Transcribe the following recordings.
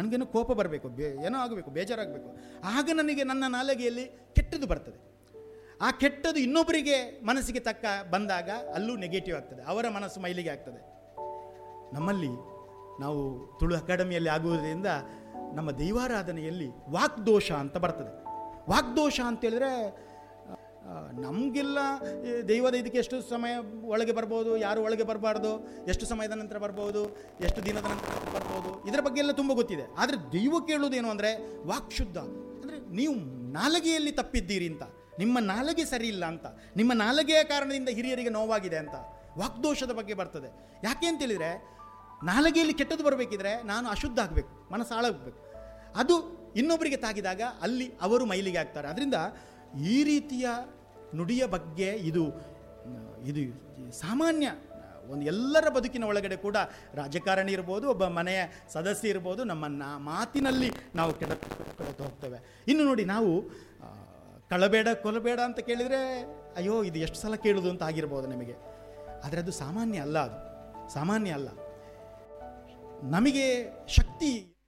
ನನಗೇನೋ ಕೋಪ ಬರಬೇಕು ಬೇ ಏನೋ ಆಗಬೇಕು ಬೇಜಾರಾಗಬೇಕು ಆಗ ನನಗೆ ನನ್ನ ನಾಲಿಗೆಯಲ್ಲಿ ಕೆಟ್ಟದ್ದು ಬರ್ತದೆ ಆ ಕೆಟ್ಟದ್ದು ಇನ್ನೊಬ್ಬರಿಗೆ ಮನಸ್ಸಿಗೆ ತಕ್ಕ ಬಂದಾಗ ಅಲ್ಲೂ ನೆಗೆಟಿವ್ ಆಗ್ತದೆ ಅವರ ಮನಸ್ಸು ಮೈಲಿಗೆ ಆಗ್ತದೆ ನಮ್ಮಲ್ಲಿ ನಾವು ತುಳು ಅಕಾಡೆಮಿಯಲ್ಲಿ ಆಗುವುದರಿಂದ ನಮ್ಮ ದೈವಾರಾಧನೆಯಲ್ಲಿ ವಾಗ್ದೋಷ ಅಂತ ಬರ್ತದೆ ವಾಗ್ದೋಷ ಅಂತ ಹೇಳಿದ್ರೆ ನಮಗೆಲ್ಲ ದೈವದ ಇದಕ್ಕೆ ಎಷ್ಟು ಸಮಯ ಒಳಗೆ ಬರ್ಬೋದು ಯಾರು ಒಳಗೆ ಬರಬಾರ್ದು ಎಷ್ಟು ಸಮಯದ ನಂತರ ಬರ್ಬೋದು ಎಷ್ಟು ದಿನದ ನಂತರ ಬರ್ಬೋದು ಇದರ ಬಗ್ಗೆ ಎಲ್ಲ ತುಂಬ ಗೊತ್ತಿದೆ ಆದರೆ ದೈವ ಕೇಳುವುದೇನು ಅಂದರೆ ವಾಕ್ಶುದ್ಧ ಅಂದರೆ ನೀವು ನಾಲಗೆಯಲ್ಲಿ ತಪ್ಪಿದ್ದೀರಿ ಅಂತ ನಿಮ್ಮ ನಾಲಗೆ ಸರಿ ಇಲ್ಲ ಅಂತ ನಿಮ್ಮ ನಾಲಗೆಯ ಕಾರಣದಿಂದ ಹಿರಿಯರಿಗೆ ನೋವಾಗಿದೆ ಅಂತ ವಾಗ್ದೋಷದ ಬಗ್ಗೆ ಬರ್ತದೆ ಯಾಕೆ ಅಂತ ಹೇಳಿದರೆ ನಾಲಗೆಯಲ್ಲಿ ಕೆಟ್ಟದ್ದು ಬರಬೇಕಿದ್ರೆ ನಾನು ಅಶುದ್ಧ ಆಗಬೇಕು ಮನಸ್ಸು ಹಾಳಾಗಬೇಕು ಅದು ಇನ್ನೊಬ್ಬರಿಗೆ ತಾಗಿದಾಗ ಅಲ್ಲಿ ಅವರು ಮೈಲಿಗೆ ಆಗ್ತಾರೆ ಅದರಿಂದ ಈ ರೀತಿಯ ನುಡಿಯ ಬಗ್ಗೆ ಇದು ಇದು ಸಾಮಾನ್ಯ ಒಂದು ಎಲ್ಲರ ಬದುಕಿನ ಒಳಗಡೆ ಕೂಡ ರಾಜಕಾರಣಿ ಇರ್ಬೋದು ಒಬ್ಬ ಮನೆಯ ಸದಸ್ಯ ಇರ್ಬೋದು ನಮ್ಮ ನಾ ಮಾತಿನಲ್ಲಿ ನಾವು ಕೆಡ ಕೆಡುತ್ತಾ ಹೋಗ್ತೇವೆ ಇನ್ನು ನೋಡಿ ನಾವು ಆ, ಕಳಬೇಡ ಕೊಲಬೇಡ ಅಂತ ಕೇಳಿದರೆ ಅಯ್ಯೋ ಇದು ಎಷ್ಟು ಸಲ ಕೇಳೋದು ಅಂತ ಆಗಿರ್ಬೋದು ನಿಮಗೆ ಆದರೆ ಅದು ಸಾಮಾನ್ಯ ಅಲ್ಲ ಅದು ಸಾಮಾನ್ಯ ಅಲ್ಲ ನಮಗೆ ಶಕ್ತಿ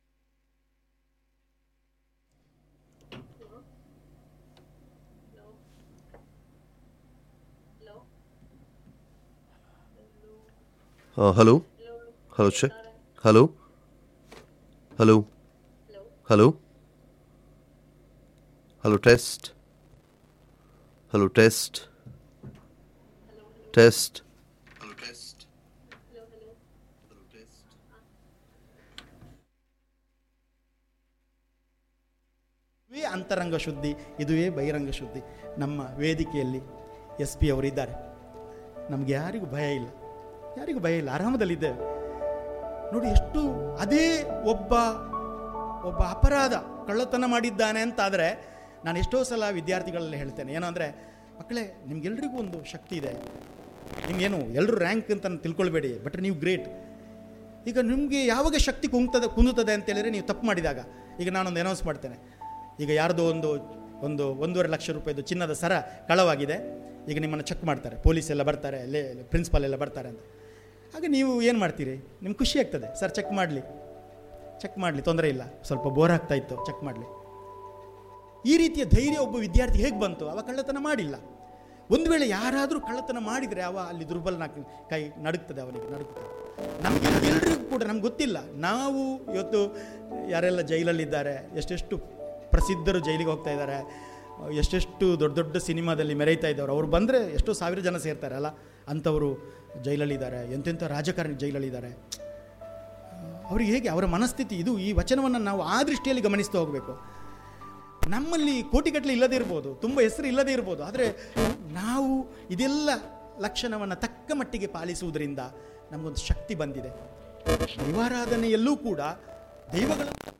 Uh, hello? Hello, check. Hello? Hello? Hello? Hello, test. Hello, test. Test. Hello, test. Hello, test. ಇದುವೇ ಅಂತರಂಗ ಶುದ್ಧಿ ಇದುವೇ ಬಹಿರಂಗ ಶುದ್ಧಿ ನಮ್ಮ ವೇದಿಕೆಯಲ್ಲಿ ಎಸ್ ಪಿ ಅವರಿದ್ದಾರೆ ನಮಗೆ ಯಾರಿಗೂ ಭಯ ಇಲ್ಲ ಯಾರಿಗೂ ಭಯ ಇಲ್ಲ ಆರಾಮದಲ್ಲಿದ್ದೇವೆ ನೋಡಿ ಎಷ್ಟು ಅದೇ ಒಬ್ಬ ಒಬ್ಬ ಅಪರಾಧ ಕಳ್ಳತನ ಮಾಡಿದ್ದಾನೆ ಅಂತಾದರೆ ನಾನು ಎಷ್ಟೋ ಸಲ ವಿದ್ಯಾರ್ಥಿಗಳಲ್ಲಿ ಹೇಳ್ತೇನೆ ಏನೋ ಅಂದರೆ ಮಕ್ಕಳೇ ನಿಮ್ಗೆಲ್ರಿಗೂ ಒಂದು ಶಕ್ತಿ ಇದೆ ನಿಮ್ಗೇನು ಎಲ್ಲರೂ ರ್ಯಾಂಕ್ ಅಂತ ತಿಳ್ಕೊಳ್ಬೇಡಿ ಬಟ್ ನೀವು ಗ್ರೇಟ್ ಈಗ ನಿಮಗೆ ಯಾವಾಗ ಶಕ್ತಿ ಕುಂಗ್ತದೆ ಕುಂದುತ್ತದೆ ಅಂತ ಹೇಳಿದ್ರೆ ನೀವು ತಪ್ಪು ಮಾಡಿದಾಗ ಈಗ ನಾನೊಂದು ಅನೌನ್ಸ್ ಮಾಡ್ತೇನೆ ಈಗ ಯಾರ್ದೋ ಒಂದು ಒಂದು ಒಂದೂವರೆ ಲಕ್ಷ ರೂಪಾಯಿದು ಚಿನ್ನದ ಸರ ಕಳವಾಗಿದೆ ಈಗ ನಿಮ್ಮನ್ನು ಚೆಕ್ ಮಾಡ್ತಾರೆ ಪೊಲೀಸ್ ಎಲ್ಲ ಬರ್ತಾರೆ ಲೇ ಪ್ರಿನ್ಸಿಪಾಲ್ ಎಲ್ಲ ಬರ್ತಾರೆ ಅಂತ ಆಗ ನೀವು ಏನು ಮಾಡ್ತೀರಿ ನಿಮ್ಗೆ ಖುಷಿ ಆಗ್ತದೆ ಸರ್ ಚೆಕ್ ಮಾಡಲಿ ಚೆಕ್ ಮಾಡಲಿ ತೊಂದರೆ ಇಲ್ಲ ಸ್ವಲ್ಪ ಬೋರ್ ಆಗ್ತಾ ಇತ್ತು ಚೆಕ್ ಮಾಡಲಿ ಈ ರೀತಿಯ ಧೈರ್ಯ ಒಬ್ಬ ವಿದ್ಯಾರ್ಥಿ ಹೇಗೆ ಬಂತು ಅವ ಕಳ್ಳತನ ಮಾಡಿಲ್ಲ ಒಂದು ವೇಳೆ ಯಾರಾದರೂ ಕಳ್ಳತನ ಮಾಡಿದರೆ ಅವ ಅಲ್ಲಿ ದುರ್ಬಲನ ಕೈ ನಡುಗ್ತದೆ ಅವನಿಗೆ ನಡುಗ್ತದೆ ನಮಗೆ ಎಲ್ರಿಗೂ ಕೂಡ ನಮ್ಗೆ ಗೊತ್ತಿಲ್ಲ ನಾವು ಇವತ್ತು ಯಾರೆಲ್ಲ ಜೈಲಲ್ಲಿದ್ದಾರೆ ಎಷ್ಟೆಷ್ಟು ಪ್ರಸಿದ್ಧರು ಜೈಲಿಗೆ ಹೋಗ್ತಾ ಇದ್ದಾರೆ ಎಷ್ಟೆಷ್ಟು ದೊಡ್ಡ ದೊಡ್ಡ ಸಿನಿಮಾದಲ್ಲಿ ಮೆರೀತಾ ಇದ್ದವರು ಅವ್ರು ಬಂದರೆ ಎಷ್ಟೋ ಸಾವಿರ ಜನ ಸೇರ್ತಾರೆ ಅಲ್ಲ ಅಂಥವರು ಜೈಲಲ್ಲಿದ್ದಾರೆ ಎಂತೆಂಥ ರಾಜಕಾರಣಿ ಜೈಲಲ್ಲಿದ್ದಾರೆ ಅವ್ರಿಗೆ ಹೇಗೆ ಅವರ ಮನಸ್ಥಿತಿ ಇದು ಈ ವಚನವನ್ನು ನಾವು ಆ ದೃಷ್ಟಿಯಲ್ಲಿ ಗಮನಿಸ್ತಾ ಹೋಗಬೇಕು ನಮ್ಮಲ್ಲಿ ಕೋಟಿಗಟ್ಟಲೆ ಇಲ್ಲದೇ ಇರ್ಬೋದು ತುಂಬ ಹೆಸರು ಇಲ್ಲದೇ ಇರ್ಬೋದು ಆದರೆ ನಾವು ಇದೆಲ್ಲ ಲಕ್ಷಣವನ್ನು ತಕ್ಕ ಮಟ್ಟಿಗೆ ಪಾಲಿಸುವುದರಿಂದ ನಮಗೊಂದು ಶಕ್ತಿ ಬಂದಿದೆ ದೈವಾರಾಧನೆಯಲ್ಲೂ ಕೂಡ ದೈವಗಳನ್ನು